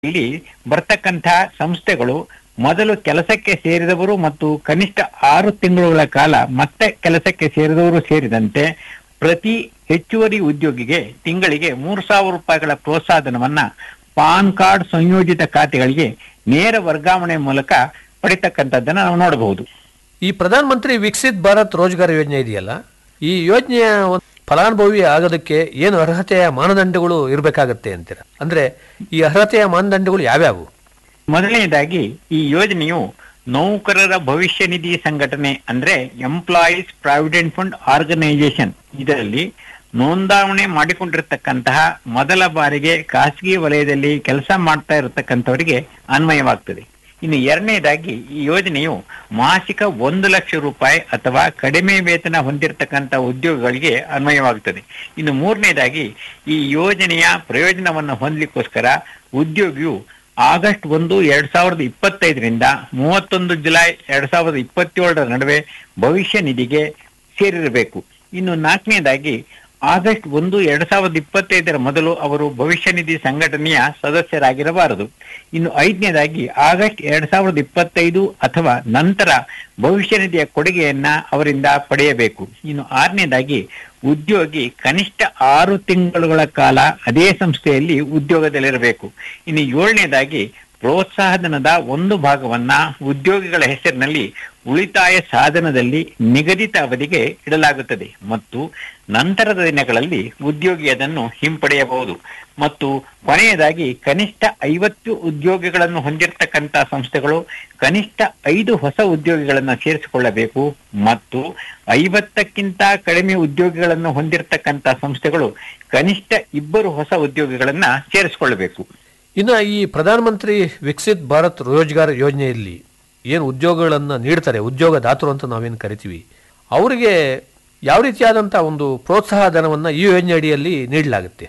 ಇಲ್ಲಿ ಬರ್ತಕ್ಕಂಥ ಸಂಸ್ಥೆಗಳು ಮೊದಲು ಕೆಲಸಕ್ಕೆ ಸೇರಿದವರು ಮತ್ತು ಕನಿಷ್ಠ ಆರು ತಿಂಗಳುಗಳ ಕಾಲ ಮತ್ತೆ ಕೆಲಸಕ್ಕೆ ಸೇರಿದವರು ಸೇರಿದಂತೆ ಪ್ರತಿ ಹೆಚ್ಚುವರಿ ಉದ್ಯೋಗಿಗೆ ತಿಂಗಳಿಗೆ ಮೂರು ಸಾವಿರ ರೂಪಾಯಿಗಳ ಪ್ರೋತ್ಸಾಹಧನವನ್ನ ಪಾನ್ ಕಾರ್ಡ್ ಸಂಯೋಜಿತ ಖಾತೆಗಳಿಗೆ ನೇರ ವರ್ಗಾವಣೆ ಮೂಲಕ ಪಡಿತಕ್ಕಂಥದ್ದನ್ನ ನಾವು ನೋಡಬಹುದು ಈ ಪ್ರಧಾನ ಮಂತ್ರಿ ವಿಕಸಿತ್ ಭಾರತ್ ರೋಜ್ಗಾರ್ ಯೋಜನೆ ಇದೆಯಲ್ಲ ಈ ಯೋಜನೆಯ ಒಂದು ಫಲಾನುಭವಿ ಆಗೋದಕ್ಕೆ ಏನು ಅರ್ಹತೆಯ ಮಾನದಂಡಗಳು ಇರಬೇಕಾಗತ್ತೆ ಅಂತೀರ ಅಂದ್ರೆ ಈ ಅರ್ಹತೆಯ ಮಾನದಂಡಗಳು ಯಾವ್ಯಾವು ಮೊದಲನೇದಾಗಿ ಈ ಯೋಜನೆಯು ನೌಕರರ ಭವಿಷ್ಯ ನಿಧಿ ಸಂಘಟನೆ ಅಂದ್ರೆ ಎಂಪ್ಲಾಯೀಸ್ ಪ್ರಾವಿಡೆಂಟ್ ಫಂಡ್ ಆರ್ಗನೈಸೇಷನ್ ಇದರಲ್ಲಿ ನೋಂದಾವಣೆ ಮಾಡಿಕೊಂಡಿರ್ತಕ್ಕಂತಹ ಮೊದಲ ಬಾರಿಗೆ ಖಾಸಗಿ ವಲಯದಲ್ಲಿ ಕೆಲಸ ಮಾಡ್ತಾ ಇರತಕ್ಕಂಥವರಿಗೆ ಅನ್ವಯವಾಗ್ತದೆ ಇನ್ನು ಎರಡನೇದಾಗಿ ಈ ಯೋಜನೆಯು ಮಾಸಿಕ ಒಂದು ಲಕ್ಷ ರೂಪಾಯಿ ಅಥವಾ ಕಡಿಮೆ ವೇತನ ಹೊಂದಿರತಕ್ಕಂಥ ಉದ್ಯೋಗಿಗಳಿಗೆ ಅನ್ವಯವಾಗುತ್ತದೆ ಇನ್ನು ಮೂರನೇದಾಗಿ ಈ ಯೋಜನೆಯ ಪ್ರಯೋಜನವನ್ನು ಹೊಂದಲಿಕ್ಕೋಸ್ಕರ ಉದ್ಯೋಗಿಯು ಆಗಸ್ಟ್ ಒಂದು ಎರಡ್ ಸಾವಿರದ ಇಪ್ಪತ್ತೈದರಿಂದ ಮೂವತ್ತೊಂದು ಜುಲೈ ಎರಡ್ ಸಾವಿರದ ಇಪ್ಪತ್ತೇಳರ ನಡುವೆ ಭವಿಷ್ಯ ನಿಧಿಗೆ ಸೇರಿರಬೇಕು ಇನ್ನು ನಾಲ್ಕನೇದಾಗಿ ಆಗಸ್ಟ್ ಒಂದು ಎರಡ್ ಸಾವಿರದ ಇಪ್ಪತ್ತೈದರ ಮೊದಲು ಅವರು ಭವಿಷ್ಯ ನಿಧಿ ಸಂಘಟನೆಯ ಸದಸ್ಯರಾಗಿರಬಾರದು ಇನ್ನು ಐದನೇದಾಗಿ ಆಗಸ್ಟ್ ಎರಡ್ ಸಾವಿರದ ಇಪ್ಪತ್ತೈದು ಅಥವಾ ನಂತರ ಭವಿಷ್ಯ ನಿಧಿಯ ಕೊಡುಗೆಯನ್ನ ಅವರಿಂದ ಪಡೆಯಬೇಕು ಇನ್ನು ಆರನೇದಾಗಿ ಉದ್ಯೋಗಿ ಕನಿಷ್ಠ ಆರು ತಿಂಗಳುಗಳ ಕಾಲ ಅದೇ ಸಂಸ್ಥೆಯಲ್ಲಿ ಉದ್ಯೋಗದಲ್ಲಿರಬೇಕು ಇನ್ನು ಏಳನೇದಾಗಿ ಪ್ರೋತ್ಸಾಹಧನದ ಒಂದು ಭಾಗವನ್ನ ಉದ್ಯೋಗಿಗಳ ಹೆಸರಿನಲ್ಲಿ ಉಳಿತಾಯ ಸಾಧನದಲ್ಲಿ ನಿಗದಿತ ಅವಧಿಗೆ ಇಡಲಾಗುತ್ತದೆ ಮತ್ತು ನಂತರದ ದಿನಗಳಲ್ಲಿ ಉದ್ಯೋಗಿ ಅದನ್ನು ಹಿಂಪಡೆಯಬಹುದು ಮತ್ತು ಕೊನೆಯದಾಗಿ ಕನಿಷ್ಠ ಐವತ್ತು ಉದ್ಯೋಗಿಗಳನ್ನು ಹೊಂದಿರತಕ್ಕಂತ ಸಂಸ್ಥೆಗಳು ಕನಿಷ್ಠ ಐದು ಹೊಸ ಉದ್ಯೋಗಿಗಳನ್ನು ಸೇರಿಸಿಕೊಳ್ಳಬೇಕು ಮತ್ತು ಐವತ್ತಕ್ಕಿಂತ ಕಡಿಮೆ ಉದ್ಯೋಗಿಗಳನ್ನು ಹೊಂದಿರತಕ್ಕಂತ ಸಂಸ್ಥೆಗಳು ಕನಿಷ್ಠ ಇಬ್ಬರು ಹೊಸ ಉದ್ಯೋಗಿಗಳನ್ನ ಸೇರಿಸಿಕೊಳ್ಳಬೇಕು ಇನ್ನು ಈ ಪ್ರಧಾನ ಮಂತ್ರಿ ವಿಕಸಿತ್ ಭಾರತ್ ರೋಜ್ಗಾರ್ ಯೋಜನೆಯಲ್ಲಿ ಏನು ಉದ್ಯೋಗಗಳನ್ನು ನೀಡ್ತಾರೆ ಉದ್ಯೋಗದಾತರು ಅಂತ ನಾವೇನು ಕರಿತೀವಿ ಅವರಿಗೆ ಯಾವ ರೀತಿಯಾದಂಥ ಒಂದು ಪ್ರೋತ್ಸಾಹ ಧನವನ್ನು ಈ ಯೋಜನೆ ಅಡಿಯಲ್ಲಿ ನೀಡಲಾಗುತ್ತೆ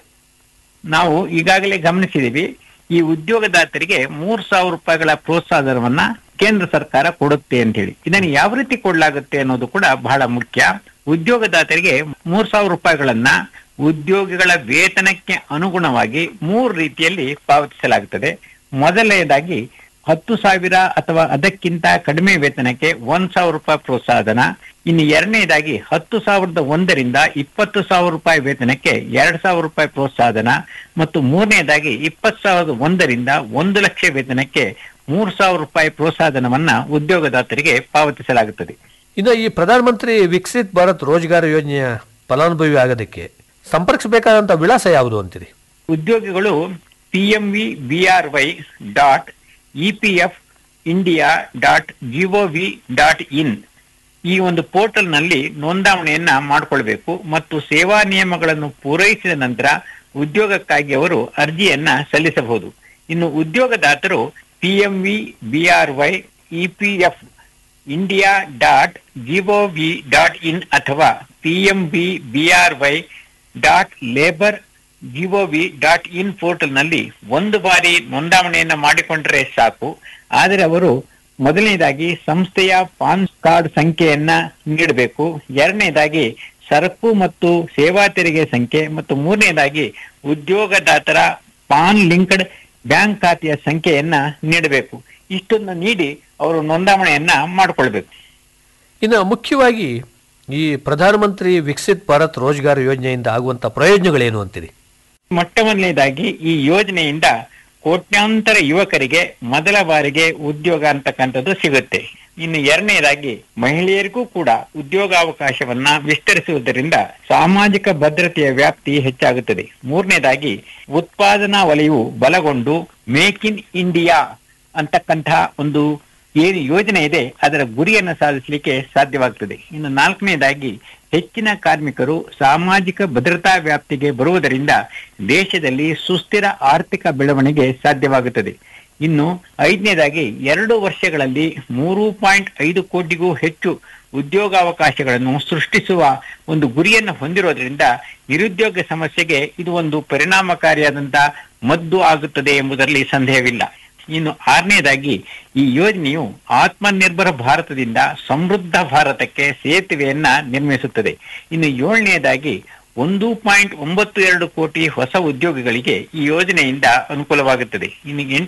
ನಾವು ಈಗಾಗಲೇ ಗಮನಿಸಿದೀವಿ ಈ ಉದ್ಯೋಗದಾತರಿಗೆ ಮೂರ್ ಸಾವಿರ ರೂಪಾಯಿಗಳ ಪ್ರೋತ್ಸಾಹಧನವನ್ನ ಕೇಂದ್ರ ಸರ್ಕಾರ ಕೊಡುತ್ತೆ ಅಂತ ಹೇಳಿ ಇದನ್ನು ಯಾವ ರೀತಿ ಕೊಡಲಾಗುತ್ತೆ ಅನ್ನೋದು ಕೂಡ ಬಹಳ ಮುಖ್ಯ ಉದ್ಯೋಗದಾತರಿಗೆ ಮೂರ್ ಸಾವಿರ ರೂಪಾಯಿಗಳನ್ನ ಉದ್ಯೋಗಿಗಳ ವೇತನಕ್ಕೆ ಅನುಗುಣವಾಗಿ ಮೂರು ರೀತಿಯಲ್ಲಿ ಪಾವತಿಸಲಾಗುತ್ತದೆ ಮೊದಲನೇದಾಗಿ ಹತ್ತು ಸಾವಿರ ಅಥವಾ ಅದಕ್ಕಿಂತ ಕಡಿಮೆ ವೇತನಕ್ಕೆ ಒಂದ್ ಸಾವಿರ ರೂಪಾಯಿ ಪ್ರೋತ್ಸಾಹಧನ ಇನ್ನು ಎರಡನೇದಾಗಿ ಹತ್ತು ಸಾವಿರದ ಒಂದರಿಂದ ಇಪ್ಪತ್ತು ಸಾವಿರ ರೂಪಾಯಿ ವೇತನಕ್ಕೆ ಎರಡ್ ಸಾವಿರ ರೂಪಾಯಿ ಪ್ರೋತ್ಸಾಹಧನ ಮತ್ತು ಮೂರನೇದಾಗಿ ಇಪ್ಪತ್ತು ಸಾವಿರದ ಒಂದರಿಂದ ಒಂದು ಲಕ್ಷ ವೇತನಕ್ಕೆ ಮೂರ್ ಸಾವಿರ ರೂಪಾಯಿ ಪ್ರೋತ್ಸಾಹಧನವನ್ನ ಉದ್ಯೋಗದಾತರಿಗೆ ಪಾವತಿಸಲಾಗುತ್ತದೆ ಇನ್ನು ಈ ಪ್ರಧಾನ ಮಂತ್ರಿ ವಿಕಸಿತ್ ಭಾರತ್ ರೋಜ್ಗಾರ್ ಯೋಜನೆಯ ಫಲಾನುಭವಿ ಆಗೋದಕ್ಕೆ ಸಂಪರ್ಕಿಸಬೇಕಾದಂಥ ವಿಳಾಸ ಯಾವುದು ಅಂತೀರಿ ಉದ್ಯೋಗಿಗಳು P M V B R Y dot E P F India dot gov dot in ಈ ಒಂದು ಪೋರ್ಟಲ್ ನಲ್ಲಿ ನೋಂದಾವಣೆಯನ್ನ ಮಾಡಿಕೊಳ್ಬೇಕು ಮತ್ತು ಸೇವಾ ನಿಯಮಗಳನ್ನು ಪೂರೈಸಿದ ನಂತರ ಉದ್ಯೋಗಕ್ಕಾಗಿ ಅವರು ಅರ್ಜಿಯನ್ನ ಸಲ್ಲಿಸಬಹುದು ಇನ್ನು ಉದ್ಯೋಗದಾತರು P M V B R Y E P F India dot gov dot in ಅಥವಾ P M B B R Y dot labour gov dot in portal ನಲ್ಲಿ ಒಂದು ಬಾರಿ ನೋಂದಾವಣೆಯನ್ನ ಮಾಡಿಕೊಂಡ್ರೆ ಸಾಕು ಆದರೆ ಅವರು ಮೊದಲನೇದಾಗಿ ಸಂಸ್ಥೆಯ ಪಾನ್ ಕಾರ್ಡ್ ಸಂಖ್ಯೆಯನ್ನ ನೀಡಬೇಕು ಎರಡನೇದಾಗಿ ಸರಕು ಮತ್ತು ಸೇವಾ ತೆರಿಗೆ ಸಂಖ್ಯೆ ಮತ್ತು ಮೂರನೇದಾಗಿ ಉದ್ಯೋಗದಾತರ ಪಾನ್ ಲಿಂಕ್ಡ್ ಬ್ಯಾಂಕ್ ಖಾತೆಯ ಸಂಖ್ಯೆಯನ್ನ ನೀಡಬೇಕು ಇಷ್ಟನ್ನು ನೀಡಿ ಅವರು ನೋಂದಾವಣೆಯನ್ನ ಮಾಡಿಕೊಳ್ಬೇಕು ಇನ್ನು ಮುಖ್ಯವಾಗಿ ಈ ಪ್ರಧಾನಮಂತ್ರಿ ವಿಕಸಿತ್ ಭಾರತ್ ರೋಜ್ಗಾರ್ ಯೋಜನೆಯಿಂದ ಆಗುವಂಥ ಪ್ರಯೋಜನಗಳೇನು ಅಂತೀರಿ ಮೊಟ್ಟ ಮೊದಲನೇದಾಗಿ ಈ ಯೋಜನೆಯಿಂದ ಕೋಟ್ಯಾಂತರ ಯುವಕರಿಗೆ ಮೊದಲ ಬಾರಿಗೆ ಉದ್ಯೋಗ ಅಂತಕ್ಕಂಥದ್ದು ಸಿಗುತ್ತೆ ಇನ್ನು ಎರಡನೇದಾಗಿ ಮಹಿಳೆಯರಿಗೂ ಕೂಡ ಉದ್ಯೋಗಾವಕಾಶವನ್ನ ವಿಸ್ತರಿಸುವುದರಿಂದ ಸಾಮಾಜಿಕ ಭದ್ರತೆಯ ವ್ಯಾಪ್ತಿ ಹೆಚ್ಚಾಗುತ್ತದೆ ಮೂರನೇದಾಗಿ ಉತ್ಪಾದನಾ ವಲಯವು ಬಲಗೊಂಡು ಮೇಕ್ ಇನ್ ಇಂಡಿಯಾ ಅಂತಕ್ಕಂತಹ ಒಂದು ಏನು ಯೋಜನೆ ಇದೆ ಅದರ ಗುರಿಯನ್ನು ಸಾಧಿಸಲಿಕ್ಕೆ ಸಾಧ್ಯವಾಗ್ತದೆ ಇನ್ನು ನಾಲ್ಕನೇದಾಗಿ ಹೆಚ್ಚಿನ ಕಾರ್ಮಿಕರು ಸಾಮಾಜಿಕ ಭದ್ರತಾ ವ್ಯಾಪ್ತಿಗೆ ಬರುವುದರಿಂದ ದೇಶದಲ್ಲಿ ಸುಸ್ಥಿರ ಆರ್ಥಿಕ ಬೆಳವಣಿಗೆ ಸಾಧ್ಯವಾಗುತ್ತದೆ ಇನ್ನು ಐದನೇದಾಗಿ ಎರಡು ವರ್ಷಗಳಲ್ಲಿ ಮೂರು ಪಾಯಿಂಟ್ ಐದು ಕೋಟಿಗೂ ಹೆಚ್ಚು ಉದ್ಯೋಗಾವಕಾಶಗಳನ್ನು ಸೃಷ್ಟಿಸುವ ಒಂದು ಗುರಿಯನ್ನು ಹೊಂದಿರೋದ್ರಿಂದ ನಿರುದ್ಯೋಗ ಸಮಸ್ಯೆಗೆ ಇದು ಒಂದು ಪರಿಣಾಮಕಾರಿಯಾದಂತಹ ಮದ್ದು ಆಗುತ್ತದೆ ಎಂಬುದರಲ್ಲಿ ಸಂದೇಹವಿಲ್ಲ ಇನ್ನು ಆರನೇದಾಗಿ ಈ ಯೋಜನೆಯು ಆತ್ಮನಿರ್ಭರ ಭಾರತದಿಂದ ಸಮೃದ್ಧ ಭಾರತಕ್ಕೆ ಸೇತುವೆಯನ್ನ ನಿರ್ಮಿಸುತ್ತದೆ ಇನ್ನು ಏಳನೇದಾಗಿ ಒಂದು ಪಾಯಿಂಟ್ ಒಂಬತ್ತು ಎರಡು ಕೋಟಿ ಹೊಸ ಉದ್ಯೋಗಿಗಳಿಗೆ ಈ ಯೋಜನೆಯಿಂದ ಅನುಕೂಲವಾಗುತ್ತದೆ ಇನ್ನು